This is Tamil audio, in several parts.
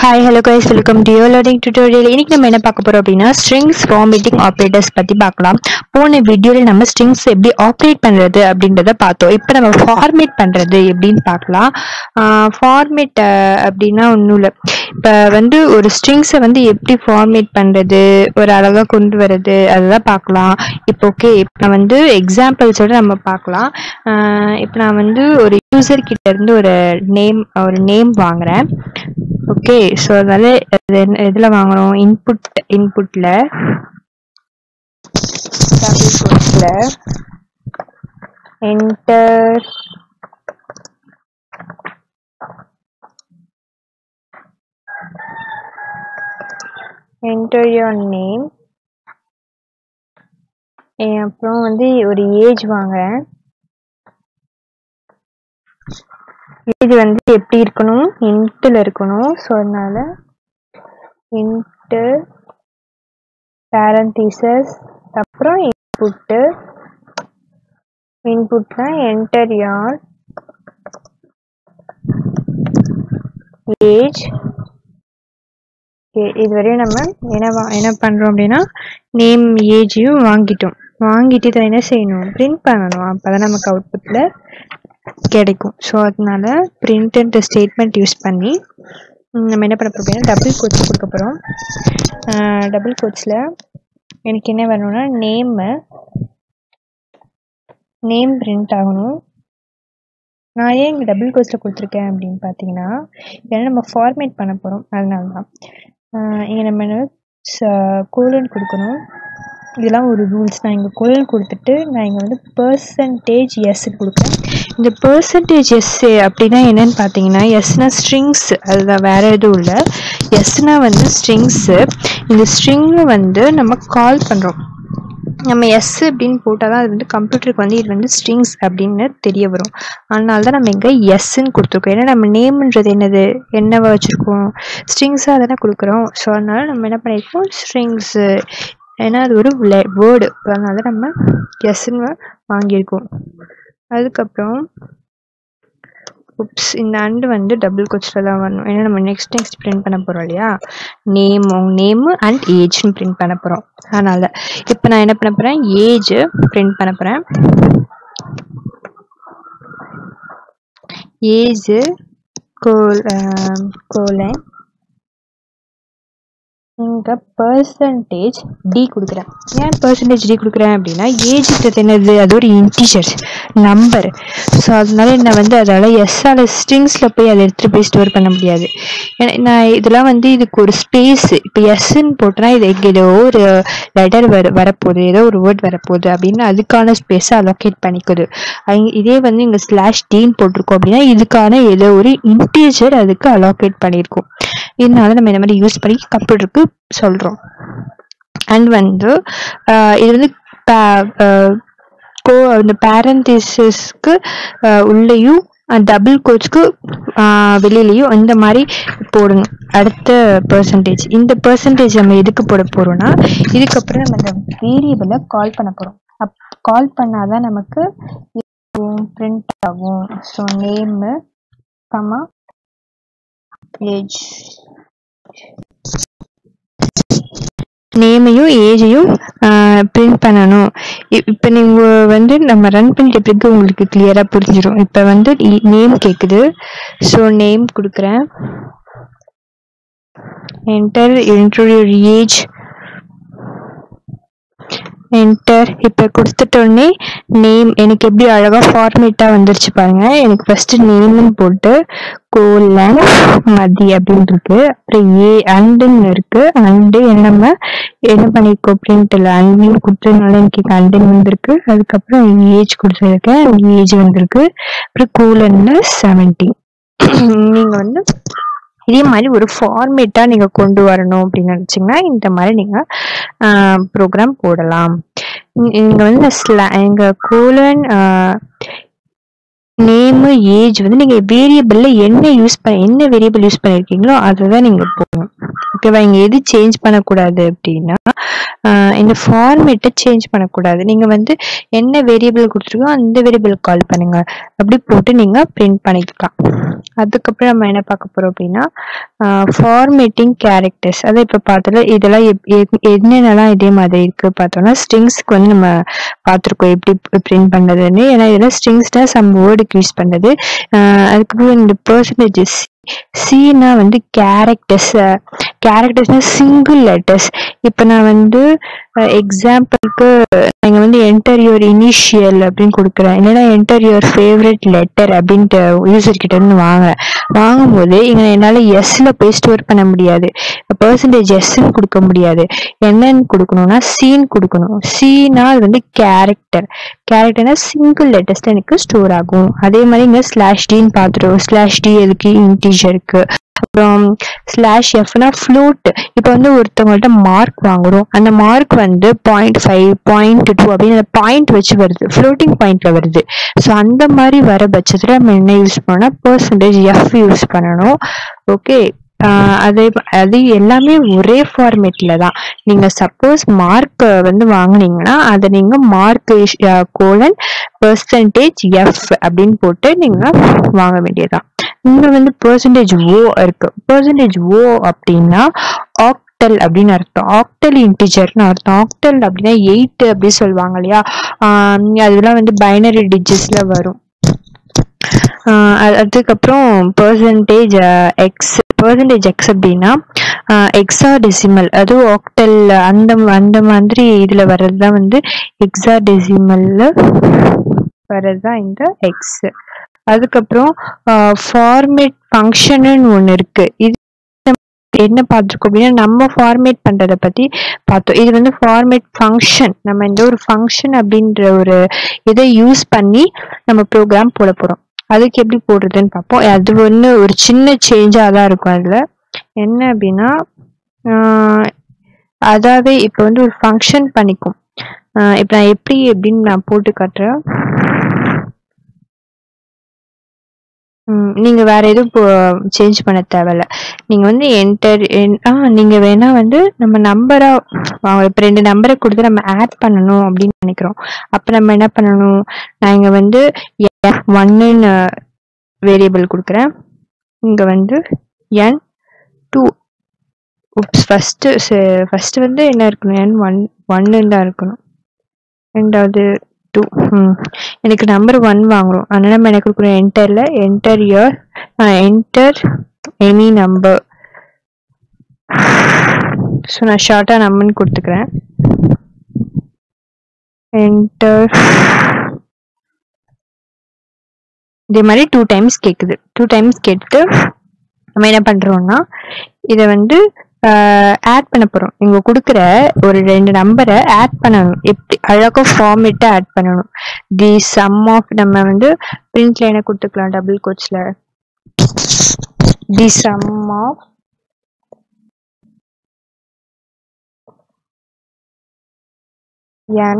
hi hello guys welcome to your learning tutorial இன்னைக்கு நம்ம என்ன பார்க்க போறோம் அப்படின்னா ஸ்ட்ரிங்ஸ் ஃபார்மேட்டிங் ஆப்ரேட்டர்ஸ் பத்தி பார்க்கலாம் போன வீடியோவில் நம்ம ஸ்ட்ரிங்ஸ் எப்படி ஆப்ரேட் பண்றது அப்படின்றத பார்த்தோம் இப்போ நம்ம ஃபார்மேட் பண்றது எப்படின்னு பார்க்கலாம் ஃபார்மேட் அப்படின்னா ஒன்றும் இல்லை இப்போ வந்து ஒரு ஸ்ட்ரிங்ஸை வந்து எப்படி ஃபார்மேட் பண்றது ஒரு அழகா கொண்டு வர்றது அதெல்லாம் பார்க்கலாம் இப்போ ஓகே இப்போ நான் வந்து எக்ஸாம்பிள்ஸோட நம்ம பார்க்கலாம் இப்போ நான் வந்து ஒரு யூசர் கிட்ட இருந்து ஒரு நேம் ஒரு நேம் வாங்குறேன் ஓகே ஸோ அதனால அது என்ன- எதுல வாங்குறோம் இன்புட் இன்புட்ல டபுள் கோட்ஸ்ல என்டர் என்டர் யோர் நேம் அப்புறம் வந்து ஒரு ஏஜ் வாங்குறேன் ஏஜ் வந்து எப்படி இருக்கணும் இன்ட்டில் இருக்கணும் ஸோ அதனால இன்ட்டு பேரண்டீசஸ் அப்புறம் இன்புட்டு இன்புட்ல என்டர் யார் ஏஜ் இதுவரையும் நம்ம என்ன வா- என்ன பண்றோம் அப்படின்னா நேம் ஏஜையும் வாங்கிட்டோம் வாங்கிட்டு இதை என்ன செய்யணும் பிரிண்ட் பண்ணணும் அப்பதான் நமக்கு அவுட்புட்ல கிடைக்கும் ஸோ அதனால பிரிண்ட் ஸ்டேட்மெண்ட் யூஸ் பண்ணி ம், நம்ம என்ன பண்ண போறோம் அப்படின்னா டபுள் கோட்ஸ் கொடுக்க போகிறோம் டபுள் கோட்ஸில் எனக்கு என்ன வேணும்னா நேமு நேம் பிரிண்ட் ஆகணும் நான் ஏன் இங்கே டபுள் கோட்ஸில் கொடுத்துருக்கேன் அப்படின்னு பார்த்தீங்கன்னா ஏன்னா நம்ம ஃபார்மேட் பண்ண போகிறோம் அதனால தான் இங்கே நம்ம என்ன கோலன் கொடுக்கணும் இதெல்லாம் ஒரு ரூல்ஸ் நான் இங்கே கோலன் கொடுத்துட்டு நான் இங்கே வந்து பர்சன்டேஜ் எஸ் கொடுக்குறேன் இந்த பர்சன்டேஜ் எஸ் அப்படின்னா என்னன்னு பார்த்தீங்கன்னா எஸ்னா ஸ்ட்ரிங்ஸ் அதுதான் வேற எதுவும் இல்லை எஸ்னா வந்து ஸ்ட்ரிங்ஸு இந்த ஸ்ட்ரிங்கை வந்து நம்ம கால் பண்ணுறோம் நம்ம எஸ் அப்படின்னு போட்டால் தான் அது வந்து கம்ப்யூட்டருக்கு வந்து இது வந்து ஸ்ட்ரிங்ஸ் அப்படின்னு தெரிய வரும் அதனால தான் நம்ம இங்கே எஸ்ன்னு கொடுத்துருக்கோம் ஏன்னா நம்ம நேம்ன்றது என்னது என்னவா வச்சுருக்கோம் ஸ்ட்ரிங்ஸாக தானே கொடுக்குறோம் ஸோ அதனால நம்ம என்ன பண்ணியிருக்கோம் ஸ்ட்ரிங்ஸு ஏன்னா அது ஒரு வேர்டு அதனால நம்ம எஸ்ன்னு வாங்கியிருக்கோம் அதுக்கப்புறம் உப்ஸ் இந்த அண்டு வந்து டபுள் கோச்சில் தான் வரணும் ஏன்னா நம்ம நெக்ஸ்ட் நெக்ஸ்ட் பிரிண்ட் பண்ண போகிறோம் இல்லையா நேம் உங்க நேமு அண்ட் ஏஜ்னு பிரிண்ட் பண்ண போகிறோம் அதனால இப்போ நான் என்ன பண்ண போகிறேன் ஏஜ் பிரிண்ட் பண்ண போகிறேன் ஏஜ் கோல் கோலன் இங்கே பர்சன்டேஜ் டி கொடுக்குறேன் ஏன் பர்சன்டேஜ் டி கொடுக்குறேன் அப்படின்னா ஏஜ்ன்றது என்னது அது ஒரு இன்டிஜர் நம்பர் ஸோ அதனால நான் வந்து அதால் எஸ்ஸால் ஸ்ட்ரிங்ஸில் போய் அதை எடுத்துகிட்டு போய் ஸ்டோர் பண்ண முடியாது ஏன்னா நான் இதெல்லாம் வந்து இதுக்கு ஒரு ஸ்பேஸ் இப்போ எஸ்ன்னு போட்டோன்னா இது இங்கே ஏதோ ஒரு லெட்டர் வர வரப்போகுது ஏதோ ஒரு வேர்ட் வரப்போகுது அப்படின்னு அதுக்கான ஸ்பேஸை அலோகேட் பண்ணிக்குது அங்க- இதே வந்து இங்கே ஸ்லாஷ் டீன் போட்டிருக்கோம் அப்படின்னா இதுக்கான ஏதோ ஒரு இன்டீஜர் அதுக்கு அலோகேட் பண்ணியிருக்கோம் இதனால நம்ம இந்த மாதிரி யூஸ் பண்ணி கம்ப்யூட்டருக்கு சொல்கிறோம் அண்ட் வந்து ஆஹ் இது வந்து pa- ஆஹ் கோ இந்த பேரண்டிசஸ்க்கு உள்ளேயும் டபுள் கோட்ஸ்க்கு வெளியிலையும் இந்த மாதிரி போடணும் அடுத்த பர்சன்டேஜ் இந்த பர்சன்டேஜ் நம்ம எதுக்கு போட போறோம்னா இதுக்கப்புறம் நம்ம இந்த வேரியபிளை கால் பண்ண போறோம் அப் கால் பண்ணாதான் நமக்கு பிரிண்ட் ஆகும் ஸோ நேமு கமா ஏஜ் நேமையும் ஏஜையும் பிரிண்ட் பண்ணணும் இ- இப்ப நீங்க வந்து நம்ம ரன் பண்ணிட்ட பிறகு உங்களுக்கு கிளியரா புரிஞ்சிடும் இப்ப வந்து நேம் கேக்குது ஸோ நேம் கொடுக்குறேன் என்டர் என்டர் ஏஜ் என்டர் இப்போ கொடுத்துட்டோடனே நேம் எனக்கு எப்படி அழகா ஃபார்மேட்டாக வந்துருச்சு பாருங்க எனக்கு ஃபர்ஸ்ட் நேம்னு போட்டு கோலன் மதி அப்படின்னு இருக்கு அப்புறம் ஏ அண்டுன்னு இருக்கு அண்டு நம்ம என்ன பண்ணிருக்கோம் அப்படின்ட்டு அண்டின்னு கொடுத்ததுனால எனக்கு அண்டுன்னு வந்திருக்கு அதுக்கப்புறம் ஏஜ் கொடுத்துருக்கேன் ஏஜ் வந்திருக்கு அப்புறம் கோலன்ல செவன்டீன் நீங்க வந்து இதே மாதிரி ஒரு ஃபார்மேட்டா நீங்க கொண்டு வரணும் அப்படின்னு நினைச்சீங்கன்னா இந்த மாதிரி நீங்க ப்ரோக்ராம் போடலாம் நீ- நீங்க வந்து இந்த sla- எங்க கோலன் நேமு ஏஜ் வந்து நீங்க வேரியபிள்ல என்ன யூஸ் பண்ண என்ன வேரியபிள் யூஸ் பண்ணிருக்கீங்களோ அதை தான் நீங்க போடணும் ஓகேவா இங்க எது சேஞ்ச் பண்ணக்கூடாது அப்படின்னா ஆஹ் இந்த ஃபார்மேட்டை சேஞ்ச் பண்ணக்கூடாது நீங்க வந்து என்ன வேரியபிள் கொடுத்துருக்கோ அந்த வேரியபிள் கால் பண்ணுங்க அப்படி போட்டு நீங்க பிரிண்ட் பண்ணிக்கலாம் அதுக்கப்புறம் நம்ம என்ன பார்க்க போறோம் அப்படின்னா ஃபார்மேட்டிங் கேரக்டர்ஸ் அதை இப்போ பார்த்தோம்ல இதெல்லாம் எப்- எ- என்னென்னலாம் இதே மாதிரி இருக்கு பார்த்தோம்னா ஸ்ட்ரிங்ஸ்க்கு வந்து நம்ம பார்த்துருக்கோம் எப்படி பிரிண்ட் பண்ணுறதுன்னு ஏன்னா இதெல்லாம் ஸ்ட்ரிங்ஸ் தான் சம் வேர்டுக்கு யூஸ் பண்ணுறது அதுக்கப்புறம் இந்த பர்சன்டேஜஸ் சீனா வந்து கேரக்டர்ஸ் கேரக்டர்ஸ்னா சிங்கிள் லெட்டர்ஸ் இப்போ நான் வந்து எக்ஸாம்பிளுக்கு நீங்கள் வந்து என்டர் யுவர் இனிஷியல் அப்படின்னு கொடுக்குறேன் இல்லைன்னா என்டர் யுவர் ஃபேவரட் லெட்டர் அப்படின்ட்டு யூசர் கிட்ட இருந்து வாங்க வாங்கும்போது இங்கே என்னால் எஸ்ல போய் ஸ்டோர் பண்ண முடியாது பர்சன்டேஜ் எஸ்ன்னு கொடுக்க முடியாது என்னன்னு கொடுக்கணும்னா சீன் கொடுக்கணும் சீனா அது வந்து கேரக்டர் கேரக்டர்னா சிங்கிள் லெட்டர்ஸ்ல எனக்கு ஸ்டோர் ஆகும் அதே மாதிரி இங்க ஸ்லாஷ் டின்னு பார்த்துருவோம் ஸ்லாஷ் டி எதுக்கு இன்டீஜருக்கு அப்புறம் ஸ்லாஷ் எஃப்னா ஃப்ளூட் இப்போ வந்து ஒருத்தவங்கள்ட்ட மார்க் வாங்குறோம் அந்த மார்க் வந்து பாயிண்ட் ஃபைவ் பாயிண்ட் டூ அப்படின்னு அந்த பாயிண்ட் வச்சு வருது ஃப்ளோட்டிங் பாயிண்ட்ல வருது ஸோ அந்த மாதிரி வர பட்சத்தில் நம்ம என்ன யூஸ் பண்ணோம்னா பர்சன்டேஜ் எஃப் யூஸ் பண்ணணும் ஓகே அதே அது எல்லாமே ஒரே ஃபார்மேட்ல தான் நீங்க சப்போஸ் மார்க் வந்து வாங்குனீங்கன்னா அதை நீங்க மார்க் கோலன் பெர்சன்டேஜ் எஃப் அப்படின்னு போட்டு நீங்க வாங்க வேண்டியதுதான் இங்க வந்து பெர்சன்டேஜ் ஓ இருக்கு பெர்சன்டேஜ் ஓ அப்படின்னா ஆக்டல் அப்படின்னு அர்த்தம் ஆக்டல் இன்டிஜர்னு அர்த்தம் ஆக்டல் அப்படின்னா எயிட் அப்படி சொல்லுவாங்க இல்லையா ஆஹ் அதெல்லாம் வந்து பைனரி டிஜிட்ஸ்ல வரும் ஆஹ் அது- அதுக்கப்புறம் பெர்சன்டேஜ் எக்ஸ் பெர்சன்டேஜ் எக்ஸ் அப்படின்னா எக்ஸா டெசிமல் அதுவும் ஆக்டல் அந்த அந்த மாதிரி இதுல வர்றது தான் வந்து எக்ஸா டெசிமல்ல வர்றது தான் இந்த எக்ஸ் அதுக்கப்புறம் ஃபார்மேட் ஃபங்க்ஷன்னு ஒன்று இருக்கு இது நம்ம என்ன பார்த்துருக்கோம் அப்படின்னா நம்ம ஃபார்மேட் பண்றத பத்தி பார்த்தோம் இது வந்து ஃபார்மேட் ஃபங்க்ஷன் நம்ம இந்த ஒரு ஃபங்க்ஷன் அப்படின்ற ஒரு இதை யூஸ் பண்ணி நம்ம ப்ரோக்ராம் போட போறோம் அதுக்கு எப்படி போடுறதுன்னு பார்ப்போம் அது ஒன்று ஒரு சின்ன சேஞ்சாக தான் இருக்கும் அதில் என்ன அப்படின்னா ஆஹ் அதாவே இப்போ வந்து ஒரு ஃபங்க்ஷன் பண்ணிக்கும் ஆஹ் இப்போ நான் எப்படி எப்படின்னு நான் போட்டு காட்டுறேன் ம், நீங்க வேற எதுவும் சேஞ்ச் பண்ண தேவையில்ல நீங்க வந்து என்டர் ஆ நீங்க வேணா வந்து நம்ம நம்பரா இப்போ ரெண்டு நம்பரை கொடுத்து நம்ம ஆட் பண்ணணும் அப்படின்னு நினைக்கிறோம் அப்ப நம்ம என்ன பண்ணணும் நான் இங்க வந்து ஒன்னுன்னு வேரியபிள் கொடுக்குறேன் இங்க வந்து N two oops first first வந்து என்ன இருக்கணும் என் ஒன் ஒன்னு தான் இருக்கணும் ரெண்டாவது டூ ம் எனக்கு நம்பர் ஒன் வாங்குறோம் அதனால நம்ம என்ன கொடுக்குறோம் என்டர்ல enter year enter any number so நான் ஷார்ட்டாக நம்பர்னு கொடுத்துக்கிறேன் என்டர் இதே மாதிரி டூ டைம்ஸ் கேட்குது டூ டைம்ஸ் கேட்டு நம்ம என்ன பண்ணுறோம்னா இதை வந்து ஆட் பண்ண போகிறோம் இங்கே கொடுக்குற ஒரு ரெண்டு நம்பரை ஆட் பண்ணணும் எப்படி அழகாக ஃபார்மேட்டாக ஆட் பண்ணணும் தி சம் ஆஃப் நம்ம வந்து பிரிண்ட்ல என்ன கொடுத்துக்கலாம் டபுள் கோட்ஸில் தி சம் ஆஃப் n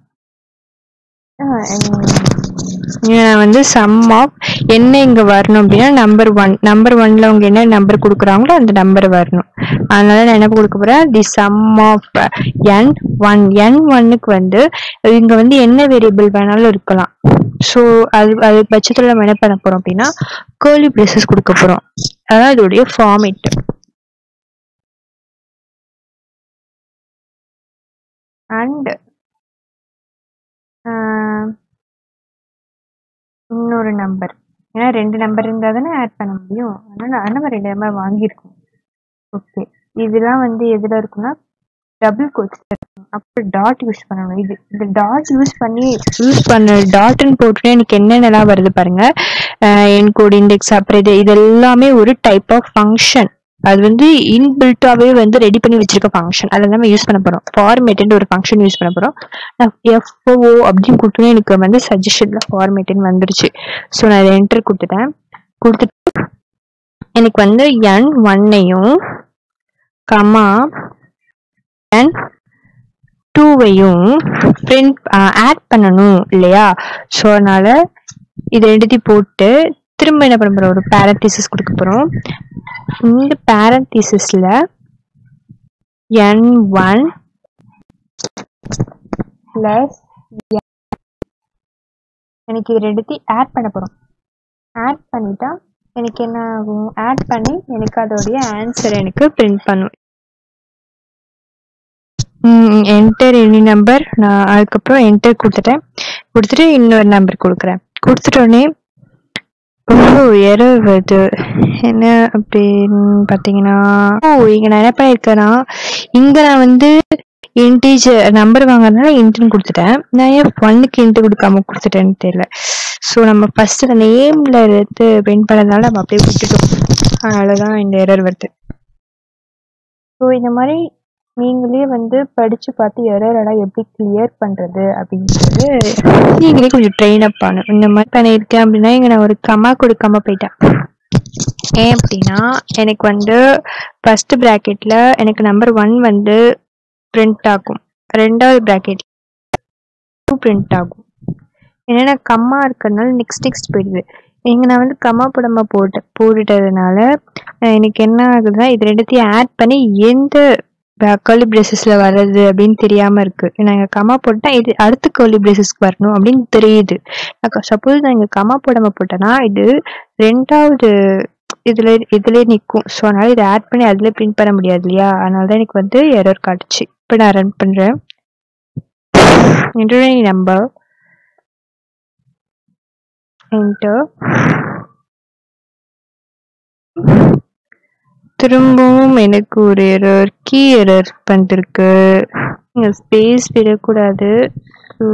நான் வந்து சம் ஆஃப் என்ன இங்க வரணும் அப்படின்னா நம்பர் ஒன் நம்பர் ஒன்ல அவங்க என்ன நம்பர் கொடுக்குறாங்களோ அந்த நம்பர் வரணும் அதனால நான் என்ன கொடுக்க போறேன் the sum of N one N ஒன்னுக்கு வந்து இங்க வந்து என்ன வேரியபிள் வேணாலும் இருக்கலாம் ஸோ அது அது பட்சத்தில் நம்ம என்ன பண்ண போறோம் அப்படின்னா கேர்லி பிரேசஸ் கொடுக்க போறோம் அதான் இதோடைய ஃபார்மேட் அண்ட் இன்னொரு நம்பர் ஏன்னா ரெண்டு நம்பர் இருந்தால் தானே ஆட் பண்ண முடியும் அதனால நம்ம ரெண்டு நம்பர் வாங்கியிருக்கோம் ஓகே இதெல்லாம் வந்து எதில் இருக்குன்னா டபுள் கோட்ஸ் இருக்கும் அப்புறம் டாட் யூஸ் பண்ணணும் இது இந்த டாட் யூஸ் பண்ணி யூஸ் பண்ண டாட்னு போட்டுட்டு எனக்கு என்னென்னலாம் வருது பாருங்க என்கோட் இண்டெக்ஸ் அப்புறம் இது இது எல்லாமே ஒரு டைப் ஆஃப் ஃபங்க்ஷன் அது வந்து இன்பில்ட்டாவே வந்து ரெடி பண்ணி வச்சிருக்க ஃபங்க்ஷன் அதில் நம்ம யூஸ் பண்ண போறோம் ஃபார்மேட்னு ஒரு ஃபங்க்ஷன் யூஸ் பண்ண போறோம் நான் எஃப்ஓ அப்படின்னு கொடுத்தோன்னே எனக்கு வந்து சஜஷன்ல ஃபார்மேட்னு வந்துருச்சு ஸோ நான் இதை என்டர் கொடுத்துட்டேன் கொடுத்துட்டு எனக்கு வந்து என் ஒன்னையும் கமா என் டூவையும் பிரிண்ட் ஆட் பண்ணணும் இல்லையா ஸோ அதனால இதை எடுத்து போட்டு திரும்ப என்ன பண்ண போறோம் ஒரு பேரண்டிசஸ் கொடுக்க போறோம் இந்த பேரண்டிசஸ்ல என் ஒன் பிளஸ் எனக்கு இது ரெண்டுத்தையும் ஆட் பண்ண போறோம் ஆட் பண்ணிட்டா எனக்கு என்ன ஆகும் ஆட் பண்ணி எனக்கு அதோடைய ஆன்சர் எனக்கு பிரிண்ட் பண்ணும் என்டர் எனி நம்பர் நான் அதுக்கப்புறம் என்டர் கொடுத்துட்டேன் கொடுத்துட்டு இன்னொரு நம்பர் கொடுக்குறேன் கொடுத்துட்டோடனே ஓ எரர் வருது என்ன அப்படின்னு பார்த்தீங்கன்னா ஓ இங்கே நான் என்ன பண்ணியிருக்கேன்னா இங்கே நான் வந்து இன்டீஜர் நம்பர் வாங்குறதுனால இன்ட்டுன்னு கொடுத்துட்டேன் நான் ஏன் ஒன்னுக்கு இன்ட்டு கொடுக்காம கொடுத்துட்டேன்னு தெரியல ஸோ நம்ம ஃபர்ஸ்ட் அந்த நேம்ல எடுத்து பிரிண்ட் பண்ணதுனால நம்ம அப்படியே விட்டுட்டோம் அதனால தான் இந்த எரர் வருது ஸோ இந்த மாதிரி நீங்களே வந்து படிச்சு பார்த்து எரர் எல்லாம் எப்படி கிளியர் பண்றது அப்படின்றது நீங்களே கொஞ்சம் ட்ரெயின் அப் பண்ணணும் இந்த மாதிரி பண்ணியிருக்கேன் அப்படின்னா இங்க நான் ஒரு கமா கொடுக்காம போயிட்டேன் ஏன் அப்படின்னா எனக்கு வந்து ஃபர்ஸ்ட் ப்ராக்கெட்ல எனக்கு நம்பர் ஒன் வந்து பிரிண்ட் ஆகும் ரெண்டாவது ப்ராக்கெட் டூ பிரிண்ட் ஆகும் ஏன்னா கம்மா இருக்கிறதுனால நெக்ஸ்ட் நெக்ஸ்ட் போயிடுது இங்க நான் வந்து கம்மா போடாம போட்டு போட்டுட்டதுனால அஹ் எனக்கு என்ன ஆகுதுன்னா இது ரெண்டுத்தையும் ஆட் பண்ணி எந்த கர்லி பிரேசஸ்ல வர்றது அப்படின்னு தெரியாம இருக்கு நான் இங்க கமா போட்டா இது அடுத்த கர்லி பிரேசஸ்க்கு வரணும் அப்படின்னு தெரியுது சப்போஸ் நான் இங்க கமா போடாம போட்டேன்னா இது ரெண்டாவது இதுல இதுல நிக்கும் ஸோ அதனால இதை ஆட் பண்ணி அதுல பிரிண்ட் பண்ண முடியாது இல்லையா அதனால தான் எனக்கு வந்து எரர் காட்டுச்சு இப்போ நான் ரன் பண்றேன் நம்பர் enter திரும்பவும் எனக்கு ஒரு எரர் கீ எரர் வந்திருக்கு இங்க ஸ்பேஸ் விடக்கூடாது ஸோ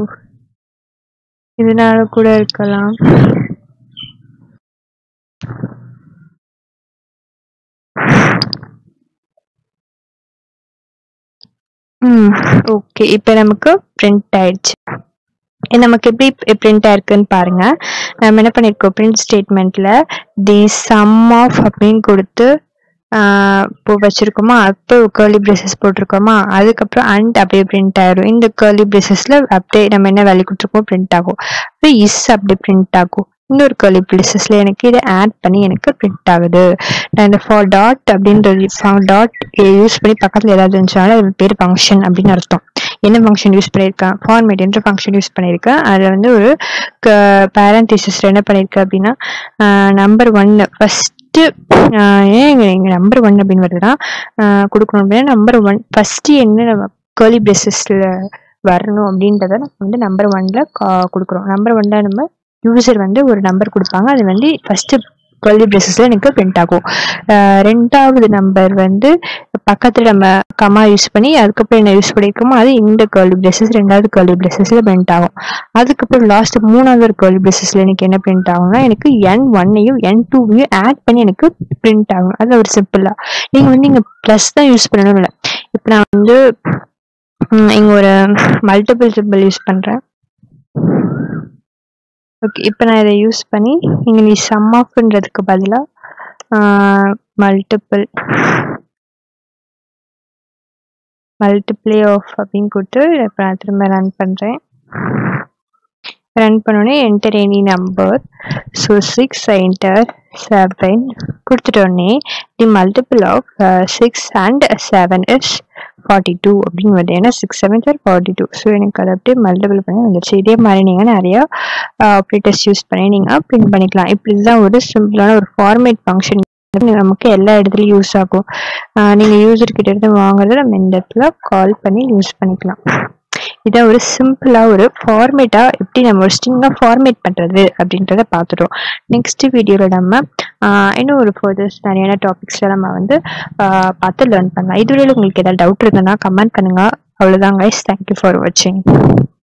இதனால கூட இருக்கலாம் ம் ஓகே இப்போ நமக்கு பிரிண்ட் ஆயிடுச்சு இது நமக்கு எப்படி பிரிண்ட் ஆயிருக்குன்னு பாருங்க நம்ம என்ன பண்ணிருக்கோம் பிரிண்ட் ஸ்டேட்மெண்ட்ல தி சம் ஆஃப் அப்படின்னு கொடுத்து ஆஹ் இப்போ வச்சிருக்கோமா அப்போ கேர்லி பிரேசஸ் போட்டிருக்கோமா அதுக்கப்புறம் அண்ட் அப்படியே பிரிண்ட் ஆயிரும் இந்த கேர்லி பிரேசஸ்ல அப்படியே நம்ம என்ன வேல்யூ கொடுத்துருக்கோம் பிரிண்ட் ஆகும் அப்புறம் இஸ் அப்படியே பிரிண்ட் ஆகும் இன்னொரு கேர்லி பிரேசஸ்ல எனக்கு இதை ஆட் பண்ணி எனக்கு பிரிண்ட் ஆகுது நான் இந்த ஃபார் டாட் அப்படின்றது டாட் யூஸ் பண்ணி பக்கத்துல ஏதாவது இருந்துச்சுனாலும் அது பேர் ஃபங்க்ஷன் அப்படின்னு அர்த்தம் என்ன ஃபங்க்ஷன் யூஸ் பண்ணியிருக்கேன் ஃபார்மேட் என்ற ஃபங்க்ஷன் யூஸ் பண்ணியிருக்கேன் அதில் வந்து ஒரு பேரண்டிசஸ்ல என்ன பண்ணியிருக்கேன் அப்படின்னா நம்பர் ஒன்னு ஃபர்ஸ்ட் ஏன் இங்க இங்க நம்பர் ஒன் அப்படின்னு வருதுன்னா ஆஹ் கொடுக்கணும் அப்படின்னா நம்பர் ஒன் ஃபர்ஸ்ட் என்ன நம்ம கேர்லி பேசிஸ்ல வரணும் அப்படின்றத நம்ம வந்து நம்பர் ஒன்ல கொடுக்குறோம் நம்பர் ஒன்ல நம்ம யூசர் வந்து ஒரு நம்பர் கொடுப்பாங்க அது வந்து ஃபர்ஸ்ட் கேர்லி பிரேசஸ்ல எனக்கு பிரிண்ட் ஆகும் ஆஹ் ரெண்டாவது நம்பர் வந்து பக்கத்துல நம்ம கமா யூஸ் பண்ணி அதுக்கப்புறம் என்ன யூஸ் பண்ணிருக்கோமோ அது இந்த கேர்லி பிரேசஸ் ரெண்டாவது கேர்லி பிரேசஸ்ல பிரிண்ட் ஆகும் அதுக்கப்புறம் லாஸ்ட் மூணாவது ஒரு கேர்லி பிரேசஸ்ல எனக்கு என்ன பிரிண்ட் ஆகும்னா எனக்கு என் ஒன்னையும் என் டூவையும் ஆட் பண்ணி எனக்கு பிரிண்ட் ஆகும் அது ஒரு சிம்பிளா நீங்க வந்து இங்க பிளஸ் தான் யூஸ் பண்ணணும் இல்லை இப்போ நான் வந்து ம், இங்க ஒரு மல்டிபிள் சிம்பிள் யூஸ் பண்றேன் ஓகே இப்போ நான் இதை யூஸ் பண்ணி இங்க நீ சம் ஆஃப்ன்றதுக்கு பதிலாக மல்டிபிள் மல்டிப்ளே ஆஃப் அப்படின்னு கொடுத்து இப்போ நான் திரும்ப ரன் பண்ணுறேன் ரன் பண்ணோடனே enter any number so six enter seven கொடுத்துட்டோடனே the multiple of six and seven is forty two அப்படின்னு வருது ஏன்னா சிக்ஸ் செவன் சார் ஃபார்ட்டி டூ ஸோ எனக்கு அதை அப்படியே மல்டிபிள் பண்ணி வந்துருச்சு இதே மாதிரி நீங்கள் நிறையா ஆப்ரேட்டர்ஸ் யூஸ் பண்ணி நீங்கள் பிரிண்ட் பண்ணிக்கலாம் இப்படி தான் ஒரு சிம்பிளான ஒரு ஃபார்மேட் ஃபங்க்ஷன் நமக்கு எல்லா இடத்துலையும் யூஸ் ஆகும் ஆஹ் நீங்க யூசர் கிட்ட இருந்து வாங்குறத நம்ம இந்த இடத்துல கால் பண்ணி யூஸ் பண்ணிக்கலாம் இதான் ஒரு சிம்பிளா ஒரு ஃபார்மேட்டா எப்படி நம்ம ஒரு ஸ்ட்ரிங்கா ஃபார்மேட் பண்றது அப்படின்றத பார்த்துட்டோம் நெக்ஸ்ட் வீடியோல நம்ம ஆஹ் இன்னும் ஒரு ஃபர்தர்ஸ் நிறையான டாபிக்ஸ்ல நம்ம வந்து ஆஹ் பார்த்து லேர்ன் பண்ணலாம் இதுவரையில உங்களுக்கு ஏதாவது டவுட் இருந்ததுன்னா கமெண்ட் பண்ணுங்க அவ்வளவுதான் கைஸ் தேங்க்யூ ஃபார் வாட்சிங்